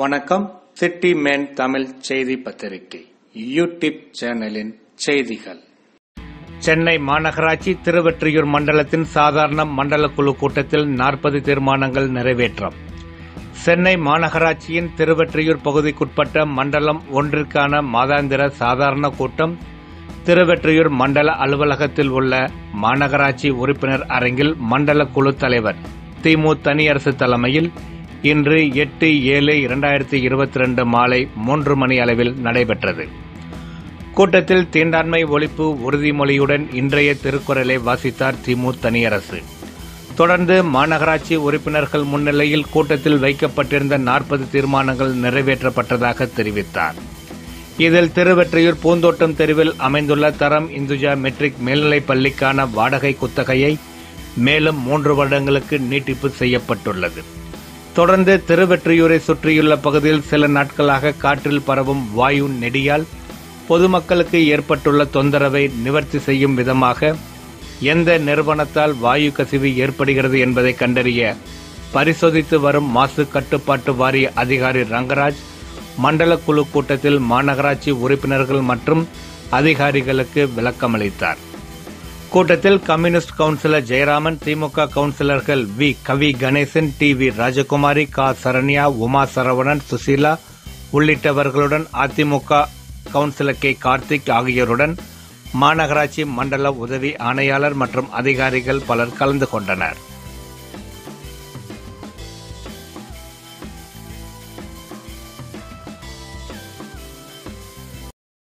வணக்கம் city man Tamil செய்தி பத்திரிகை யூடியூப் சேனலின் செய்திகள் சென்னை மாநகராட்சி திருவெற்றியூர் மண்டலத்தின் சாதாரண மண்டல குழு கூட்டத்தில் நாற்பது தீர்மானங்கள் நிறைவேற்றம் சென்னை மாநகராட்சியின் திருவெற்றியூர் பகுதிக்குட்பட்ட மண்டலம் ஒன்றிற்கான மாதாந்திர சாதாரண கூட்டம் திருவெற்றியூர் மண்டல அலுவலகத்தில் உள்ள மாநகராட்சி உறுப்பினர் அரங்கில் மண்டல குழு தலைவர் திமு தனியரசு தலைமையில் இன்று எட்டு ஏழு இரண்டாயிரத்தி இருபத்தி ரெண்டு மாலை மூன்று மணி அளவில் நடைபெற்றது கூட்டத்தில் தீண்டாண்மை ஒழிப்பு உறுதிமொழியுடன் இன்றைய திருக்குறளை வாசித்தார் திமு தனியரசு தொடர்ந்து மாநகராட்சி உறுப்பினர்கள் முன்னிலையில் கூட்டத்தில் வைக்கப்பட்டிருந்த நாற்பது தீர்மானங்கள் நிறைவேற்றப்பட்டதாக தெரிவித்தார் இதில் திருவெற்றியூர் பூந்தோட்டம் தெருவில் அமைந்துள்ள தரம் இந்துஜா மெட்ரிக் மேல்நிலைப் பள்ளிக்கான வாடகை குத்தகையை மேலும் மூன்று வருடங்களுக்கு நீட்டிப்பு செய்யப்பட்டுள்ளது தொடர்ந்து திருவெற்றியூரை சுற்றியுள்ள பகுதியில் சில நாட்களாக காற்றில் பரவும் வாயு நெடியால் பொதுமக்களுக்கு ஏற்பட்டுள்ள தொந்தரவை நிவர்த்தி செய்யும் விதமாக எந்த நிறுவனத்தால் வாயு கசிவு ஏற்படுகிறது என்பதை கண்டறிய பரிசோதித்து வரும் மாசு கட்டுப்பாட்டு வாரிய அதிகாரி ரங்கராஜ் மண்டல குழு கூட்டத்தில் மாநகராட்சி உறுப்பினர்கள் மற்றும் அதிகாரிகளுக்கு விளக்கமளித்தார் கூட்டத்தில் கம்யூனிஸ்ட் கவுன்சிலர் ஜெயராமன் திமுக கவுன்சிலர்கள் V Kavi Ganesan T V Rajakumari கா சரண்யா உமா சரவணன் சுசீலா உள்ளிட்டவர்களுடன் அதிமுக கவுன்சிலர் கே கார்த்திக் ஆகியோருடன் மாநகராட்சி மண்டல உதவி ஆணையாளர் மற்றும் அதிகாரிகள் பலர் கலந்து கொண்டனர்